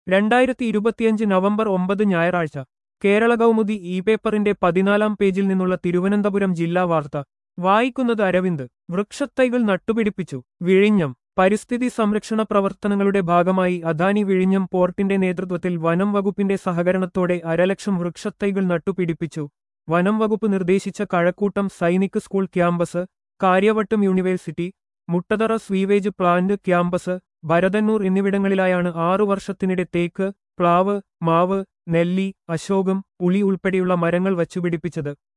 രണ്ടായിരത്തി ഇരുപത്തിയഞ്ച് നവംബർ ഒമ്പത് ഞായറാഴ്ച കേരള കൗമുദി ഇ പേപ്പറിന്റെ പതിനാലാം പേജിൽ നിന്നുള്ള തിരുവനന്തപുരം ജില്ലാ വാർത്ത വായിക്കുന്നത് അരവിന്ദ് വൃക്ഷത്തൈകൾ നട്ടുപിടിപ്പിച്ചു വിഴിഞ്ഞം പരിസ്ഥിതി സംരക്ഷണ പ്രവർത്തനങ്ങളുടെ ഭാഗമായി അദാനി വിഴിഞ്ഞം പോർട്ടിന്റെ നേതൃത്വത്തിൽ വനം വകുപ്പിന്റെ സഹകരണത്തോടെ അരലക്ഷം വൃക്ഷത്തൈകൾ നട്ടുപിടിപ്പിച്ചു വനം വകുപ്പ് നിർദ്ദേശിച്ച Kazhakuttam Sainik school campus Kariavattom university Muttathara sewage plant campus Bharathannoor എന്നിവിടങ്ങളിലായാണ് ആറു വർഷത്തിനിടെ തേക്ക് പ്ലാവ് മാവ് നെല്ലി അശോകം പുളി ഉൾപ്പെടെയുള്ള മരങ്ങൾ വച്ചുപിടിപ്പിച്ചത്